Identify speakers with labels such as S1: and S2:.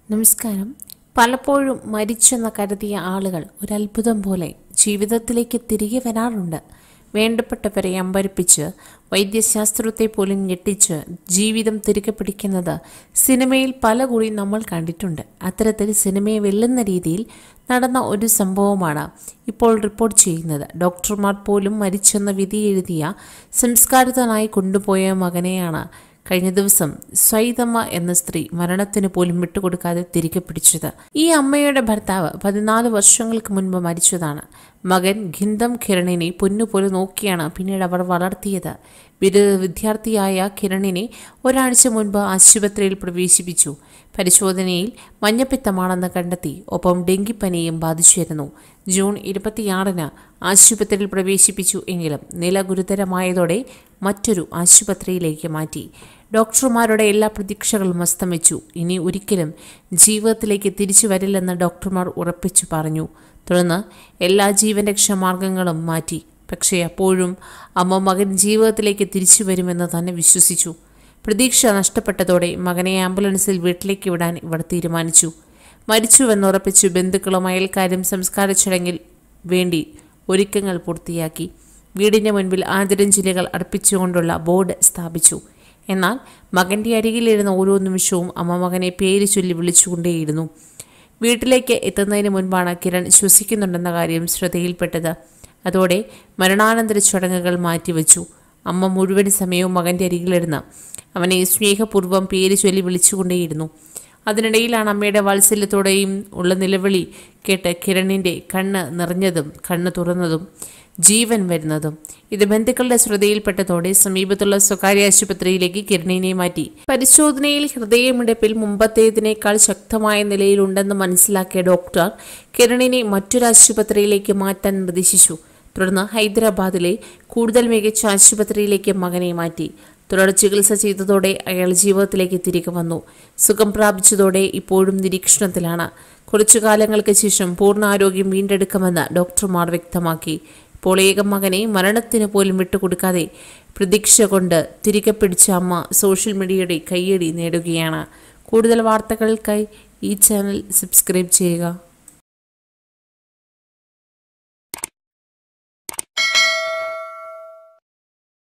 S1: നമസ്കാരം പലപ്പോഴും മരിച്ചെന്ന് കരുതിയ ആളുകൾ ഒരത്ഭുതം പോലെ ജീവിതത്തിലേക്ക് തിരികെ വരാറുണ്ട് വേണ്ടപ്പെട്ടവരെ അമ്പരിപ്പിച്ച് വൈദ്യശാസ്ത്രത്തെ പോലും ഞെട്ടിച്ച് ജീവിതം തിരികെ പിടിക്കുന്നത് സിനിമയിൽ പല കൂടി നമ്മൾ കണ്ടിട്ടുണ്ട് അത്തരത്തിൽ സിനിമയെ വെല്ലുന്ന രീതിയിൽ നടന്ന ഒരു സംഭവമാണ് ഇപ്പോൾ റിപ്പോർട്ട് ചെയ്യുന്നത് ഡോക്ടർമാർ പോലും മരിച്ചെന്ന വിധി എഴുതിയ സംസ്കാരിതനായി കൊണ്ടുപോയ മകനെയാണ് കഴിഞ്ഞ ദിവസം സ്വൈതമ്മ എന്ന സ്ത്രീ മരണത്തിന് പോലും വിട്ടുകൊടുക്കാതെ തിരികെ പിടിച്ചത് ഈ അമ്മയുടെ ഭർത്താവ് പതിനാല് വർഷങ്ങൾക്ക് മുൻപ് മരിച്ചതാണ് മകൻ ഖിന്തം കിരണിനെ പൊന്നുപോലെ നോക്കിയാണ് പിന്നീട് അവർ വളർത്തിയത് ബിരുദ വിദ്യാർത്ഥിയായ കിരണിനെ ഒരാഴ്ച മുൻപ് ആശുപത്രിയിൽ പ്രവേശിപ്പിച്ചു പരിശോധനയിൽ മഞ്ഞപ്പിത്തമാണെന്ന് കണ്ടെത്തി ഒപ്പം ഡെങ്കിപ്പനിയും ബാധിച്ചിരുന്നു ജൂൺ ഇരുപത്തിയാറിന് ആശുപത്രിയിൽ പ്രവേശിപ്പിച്ചു എങ്കിലും നില ഗുരുതരമായതോടെ മറ്റൊരു ആശുപത്രിയിലേക്ക് മാറ്റി ഡോക്ടർമാരുടെ എല്ലാ പ്രതീക്ഷകളും അസ്തമിച്ചു ഇനി ഒരിക്കലും ജീവിതത്തിലേക്ക് തിരിച്ചു വരില്ലെന്ന് ഡോക്ടർമാർ ഉറപ്പിച്ചു പറഞ്ഞു തുടർന്ന് എല്ലാ ജീവൻ രക്ഷാമാർഗങ്ങളും മാറ്റി പക്ഷേ അപ്പോഴും അമ്മ മകൻ ജീവിതത്തിലേക്ക് തിരിച്ചു വരുമെന്ന് തന്നെ വിശ്വസിച്ചു പ്രതീക്ഷ നഷ്ടപ്പെട്ടതോടെ മകനെ ആംബുലൻസിൽ വീട്ടിലേക്ക് വിടാൻ ഇവർ തീരുമാനിച്ചു മരിച്ചുവെന്നുറപ്പിച്ചു ബന്ധുക്കളും അയൽക്കാരും സംസ്കാര ചടങ്ങിൽ വേണ്ടി ഒരുക്കങ്ങൾ പൂർത്തിയാക്കി വീടിന്റെ മുൻപിൽ ആദരാഞ്ജലികൾ അർപ്പിച്ചുകൊണ്ടുള്ള ബോർഡ് സ്ഥാപിച്ചു എന്നാൽ മകന്റെ അരികിലിരുന്ന ഓരോ നിമിഷവും അമ്മ മകനെ പേര് ചൊല്ലി വിളിച്ചുകൊണ്ടേയിരുന്നു വീട്ടിലേക്ക് എത്തുന്നതിന് മുൻപാണ് കിരൺ ശ്വസിക്കുന്നുണ്ടെന്ന കാര്യം ശ്രദ്ധയിൽപ്പെട്ടത് അതോടെ മരണാനന്തര ചടങ്ങുകൾ മാറ്റിവെച്ചു അമ്മ മുഴുവൻ സമയവും മകന്റെ അരികിലിരുന്ന് അവനെ സ്നേഹപൂർവ്വം പേര് ചൊല്ലി വിളിച്ചുകൊണ്ടേയിരുന്നു അതിനിടയിലാണ് അമ്മയുടെ വാത്സല്യത്തോടെയും ഉള്ള നിലവിളി കേട്ട് കിരണിന്റെ കണ്ണ് നിറഞ്ഞതും കണ്ണ് തുറന്നതും ജീവൻ വരുന്നതും ഇത് ബന്ധുക്കളുടെ ശ്രദ്ധയിൽപ്പെട്ടതോടെ സമീപത്തുള്ള സ്വകാര്യ ആശുപത്രിയിലേക്ക് കിരണിനെ മാറ്റി പരിശോധനയിൽ ഹൃദയമിടിപ്പിൽ മുമ്പത്തേതിനേക്കാൾ ശക്തമായ നിലയിലുണ്ടെന്ന് മനസ്സിലാക്കിയ ഡോക്ടർ കിരണിനെ മറ്റൊരു ആശുപത്രിയിലേക്ക് മാറ്റാൻ നിർദ്ദേശിച്ചു തുടർന്ന് ഹൈദരാബാദിലെ കൂടുതൽ മികച്ച ആശുപത്രിയിലേക്ക് മകനെ മാറ്റി തുടർ ചികിത്സ ചെയ്തതോടെ അയാൾ ജീവിതത്തിലേക്ക് തിരികെ വന്നു സുഖം പ്രാപിച്ചതോടെ ഇപ്പോഴും നിരീക്ഷണത്തിലാണ് കുറച്ചു കാലങ്ങൾക്ക് ശേഷം പൂർണ്ണ ആരോഗ്യം വീണ്ടെടുക്കുമെന്ന് ഡോക്ടർമാർ വ്യക്തമാക്കി ഇപ്പോൾ ഏക മകനെ മരണത്തിന് പോലും വിട്ടുകൊടുക്കാതെ പ്രതീക്ഷ കൊണ്ട് തിരികെ പിടിച്ച അമ്മ സോഷ്യൽ മീഡിയയുടെ കയ്യടി നേടുകയാണ് കൂടുതൽ വാർത്തകൾക്കായി ഈ ചാനൽ സബ്സ്ക്രൈബ് ചെയ്യുക